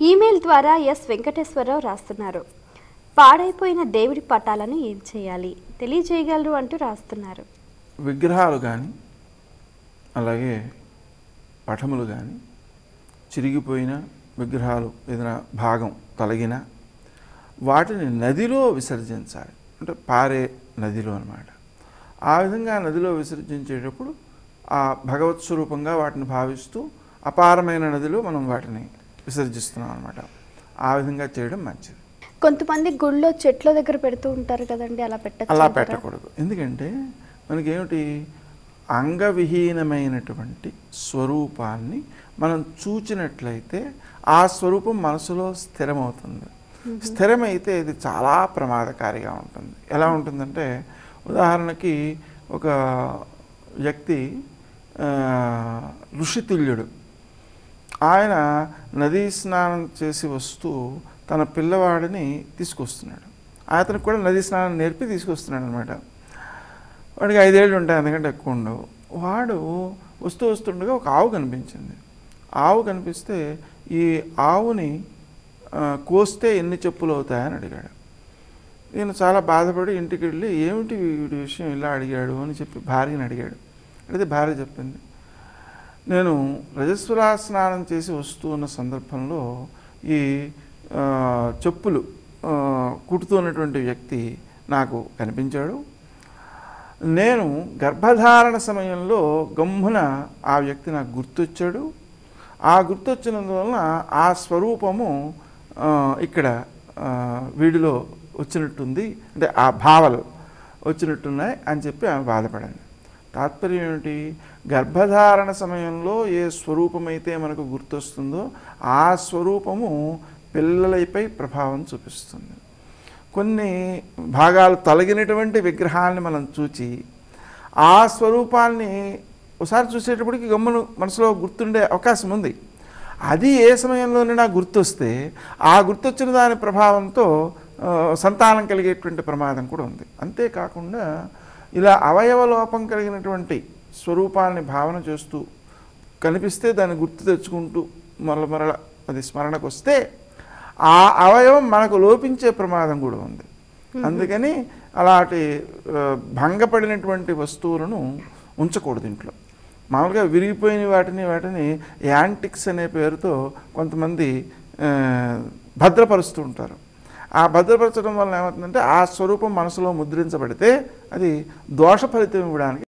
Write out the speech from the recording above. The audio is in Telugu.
ఈమెయిల్ ద్వారా ఎస్ వెంకటేశ్వరరావు రాస్తున్నారు పాడైపోయిన దేవుడి పటాలను ఏం చేయాలి తెలియజేయగలరు అంటూ రాస్తున్నారు విగ్రహాలు కానీ అలాగే పటములు కానీ చిరిగిపోయిన విగ్రహాలు ఏదైనా భాగం తొలగిన వాటిని నదిలో విసర్జించాలి అంటే పారే నదిలో అన్నమాట ఆ విధంగా నదిలో విసర్జించేటప్పుడు ఆ భగవత్ స్వరూపంగా వాటిని భావిస్తూ అపారమైన నదిలో మనం వాటిని విసర్జిస్తున్నాం అనమాట ఆ విధంగా చేయడం మంచిది కొంతమంది గుళ్ళో చెట్ల దగ్గర పెడుతూ ఉంటారు కదండి అలా పెట్టచ్చు అలా పెట్టకూడదు ఎందుకంటే మనకేమిటి అంగవిహీనమైనటువంటి స్వరూపాన్ని మనం చూచినట్లయితే ఆ స్వరూపం మనసులో స్థిరమవుతుంది స్థిరమైతే ఇది చాలా ప్రమాదకారిగా ఉంటుంది ఎలా ఉంటుందంటే ఉదాహరణకి ఒక వ్యక్తి ఆ, ఋషితుల్యుడు ఆయన నదీ స్నానం చేసి వస్తూ తన పిల్లవాడిని తీసుకొస్తున్నాడు అతనికి కూడా నదీ స్నానం నేర్పి తీసుకొస్తున్నాడు అనమాట వాడికి ఐదేళ్ళు ఉంటాయి అందుకంటే ఎక్కువ ఉండవు వాడు వస్తూ వస్తుండగా ఒక ఆవు కనిపించింది ఆవు కనిపిస్తే ఈ ఆవుని ఆ, కోస్తే ఎన్ని చెప్పులు అవుతాయని అడిగాడు ఈయన చాలా బాధపడి ఇంటికి వెళ్ళి ఏమిటి వీడి విషయం ఇలా అడిగాడు అని చెప్పి భార్యని అడిగాడు అడిగితే భార్య చెప్పింది నేను రజస్వలా స్నానం చేసి వస్తూ ఉన్న సందర్భంలో ఈ ఆ, చెప్పులు ఆ, కుడుతున్నటువంటి వ్యక్తి నాకు కనిపించాడు నేను గర్భధారణ సమయంలో గమ్మున ఆ వ్యక్తి నాకు గుర్తొచ్చాడు ఆ గుర్తొచ్చినందువలన ఆ స్వరూపము ఆ, ఇక్కడ ఆ, వీడిలో వచ్చినట్టుంది అంటే ఆ భావాలు వచ్చినట్టున్నాయి అని చెప్పి ఆమె బాధపడింది తాత్పర్యం ఏమిటి గర్భధారణ సమయంలో ఏ స్వరూపమైతే మనకు గుర్తొస్తుందో ఆ స్వరూపము పిల్లలపై ప్రభావం చూపిస్తుంది కొన్ని భాగాలు తొలగినటువంటి విగ్రహాన్ని మనం చూచి ఆ స్వరూపాన్ని ఒకసారి చూసేటప్పటికి గమ్మును మనసులో గుర్తుండే అవకాశం ఉంది అది ఏ సమయంలోనే నాకు గుర్తొస్తే ఆ గుర్తొచ్చిన దాని ప్రభావంతో ఆ, సంతానం కలిగేటువంటి ప్రమాదం కూడా ఉంది అంతేకాకుండా ఇలా అవయవ లోపం కలిగినటువంటి స్వరూపాన్ని భావన చేస్తూ కనిపిస్తే దాన్ని గుర్తు తెచ్చుకుంటూ మరల మరల అది స్మరణకు వస్తే ఆ అవయవం మనకు లోపించే ప్రమాదం కూడా ఉంది అందుకని అలాంటి ఆ, భంగపడినటువంటి వస్తువులను ఉంచకూడదు ఇంట్లో మామూలుగా విరిగిపోయిన వాటిని వాటిని యాంటిక్స్ అనే పేరుతో కొంతమంది ఆ, భద్రపరుస్తూ ఉంటారు ఆ భద్రపరచడం వల్ల ఏమవుతుందంటే ఆ స్వరూపం మనసులో ముద్రించబడితే అది దోష ఫలితం ఇవ్వడానికి